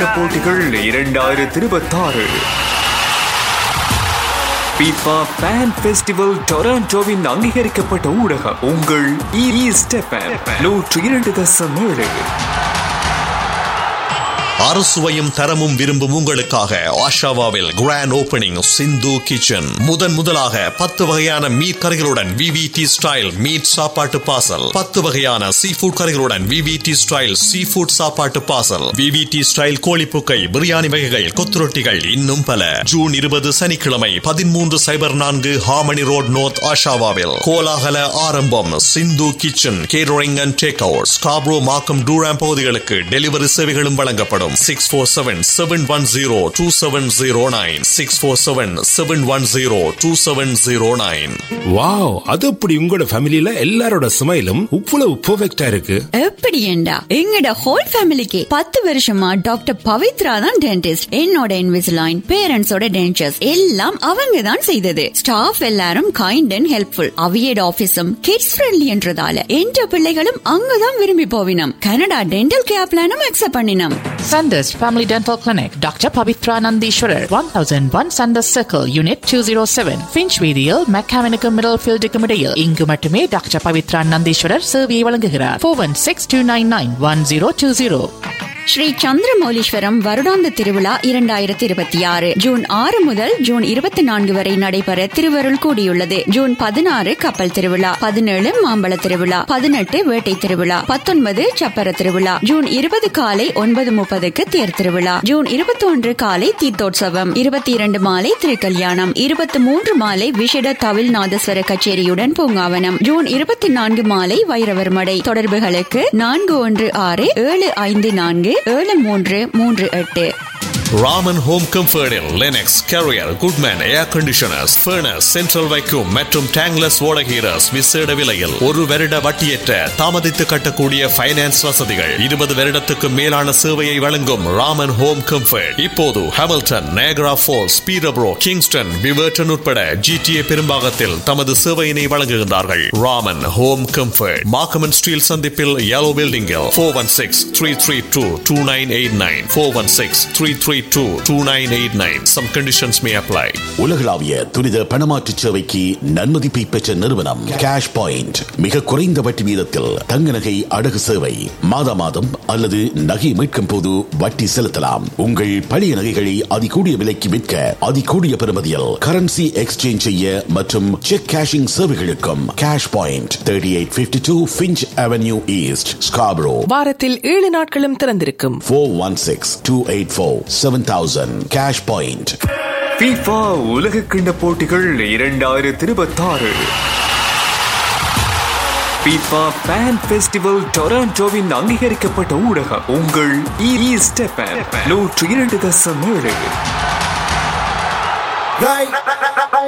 கிண்ண போட்டிகள் இரண்டாயிரத்தி இருபத்தாறு FIFA Fan Festival டொராண்டோவின் அங்கீகரிக்கப்பட்ட ஊடகம் உங்கள் ஈஸ்ட் நூற்று இரண்டு தசம் ஏழு அறுசுவையும் தரமும் விரும்பும் உங்களுக்காக ஆஷாவாவில் கிராண்ட் ஓபனிங் சிந்து கிச்சன் முதன் முதலாக பத்து வகையான மீட் கறிகளுடன் விவிடி ஸ்டைல் மீட் சாப்பாட்டு பாசல் பத்து வகையான சீ ஃபுட் கறிகளுடன் விவிடி ஸ்டைல் சீ ஃபுட் சாப்பாட்டு பாசல் விவிடி ஸ்டைல் கோழிப்புக்கை பிரியாணி வகைகள் கொத்துரொட்டிகள் இன்னும் பல ஜூன் இருபது சனிக்கிழமை பதிமூன்று சைபர் நான்கு ஹாமனி ரோட் நோர்த் ஆஷாவாவில் கோலாகல ஆரம்பம் Sindhu kitchen catering and take out Scarborough Markham Durham பகுதிகளுக்கு டெலிவரி சேவைகளும் வழங்கப்படும் six four seven seven one zero two seven zero nine six four seven seven one zero two seven zero nine wow அது அப்படி உங்களோட ஃபேமிலில எல்லாரோட ஸ்மைலும் இவ்வளவு பெர்ஃபெக்ட்டா இருக்கு எப்படி ஏண்டா எங்கட ஹோல் ஃபேமிலிக்கு பத்து வருஷமா டாக்டர் பவித்ரா தான் டென்டிஸ்ட் என்னோட இன்விசிலைன் பேரண்ட்ஸோட டென்டர்ஸ் எல்லாம் அவங்க தான் செய்தது ஸ்டாஃப் எல்லாரும் கைண்ட் அண்ட் ஹெல்ப்ஃபுல் அவியட் ஆபீஸும் கிட்ஸ் ஃப்ரெண்ட்லி என்றதால என்ற பிள்ளைகளும் அங்கதான் விரும்பி போவினம் கனடா டென்டல் கேர் பிளானும் அக்செப்ட் பண்ணினோம் Sanders Family Dental Clinic, Dr. Pavitra Nandishwarar, 1001 Sanders Circle, Unit 207, Finchweedial, Mechanical Middlefield Decomedial. இங்கு மட்டுமே டாக்டர் பவித்ரா நந்தீஸ்வரர் சேவையை வழங்குகிறார் four one six two nine nine one zero two zero Sri Chandramouleeswaram வருடாந்த திருவிழா இரண்டாயிரத்தி இருபத்தி ஆறு ஜூன் ஆறு முதல் ஜூன் இருபத்தி நான்கு வரை நடைபெற திருவருள் கூடியுள்ளது ஜூன் பதினாறு கப்பல் திருவிழா பதினேழு மாம்பழ திருவிழா பதினெட்டு வேட்டை திருவிழா பத்தொன்பது சப்பர திருவிழா ஜூன் இருபது காலை ஒன்பது முப்பதுக்கு தேர் திருவிழா ஜூன் இருபத்தி ஒன்று காலை தீர்த்தோற்சவம் இருபத்தி இரண்டு மாலை திருக்கல்யாணம் இருபத்தி மூன்று மாலை விஷட தவில் நாதஸ்வர கச்சேரியுடன் பூங்காவனம் ஜூன் இருபத்தி நான்கு மாலை வைரவர் மடை தொடர்புகளுக்கு நான்கு ஒன்று ஆறு ஏழு ஐந்து நான்கு ஏழு மூன்று மூன்று எட்டு ராமன் ஹோம் கம்ஃபர்டில் Lennox Carrier Goodman air conditioners furnace central வைக்கும் மற்றும் டேங்லஸ் ஓடகீரஸ் விசேட விலையில் ஒரு வருட வட்டியற்ற தாமதித்து கட்டக்கூடிய ஃபைனான்ஸ் வசதிகள் இருபது வருடத்துக்கு மேலான சேவையை வழங்கும் ராமன் ஹோம் கம்ஃபர்ட் இப்போது Hamilton Niagara Falls Peterborough Kingston விவர்டன் உட்பட ஜிடிஏ பெரும்பாகத்தில் தமது சேவையினை வழங்குகின்றார்கள் Raman home comfort Markham and Steeles சந்திப்பில் yellow பில்டிங்கில் four one six three three two two nine eight nine four one six three three two two nine eight nine some conditions may apply உலகளாவிய துரித பணமாற்று சேவைக்கு நன்மதிப்பை பெற்ற நிறுவனம் கேஷ் பாயிண்ட் மிக குறைந்த வட்டி வீதத்தில் தங்க நகை அடகு சேவை மாதா மாதம் அல்லது நகை மீட்கும் போது வட்டி செலுத்தலாம் உங்கள் பழைய நகைகளை அதிகூடிய விலைக்கு விற்க அதிகூடிய பெறுமதியில் கரன்சி எக்ஸ்சேஞ்ச் செய்ய மற்றும் செக் கேஷிங் சேவைகளுக்கும் cash point thirty eight fifty two Finch avenue east Scarborough வாரத்தில் ஏழு நாட்களும் திறந்திருக்கும் four one six two eight four seven thousand cash point FIFA உலக கிண்ண போட்டிகள் இரண்டாயிரத்தி இருபத்தாறு FIFA Fan Festival டொராண்டோவின் அங்கீகரிக்கப்பட்ட ஊடகம் உங்கள் ஈஸ்ட் நூற்று இரண்டு தசம் ஏழு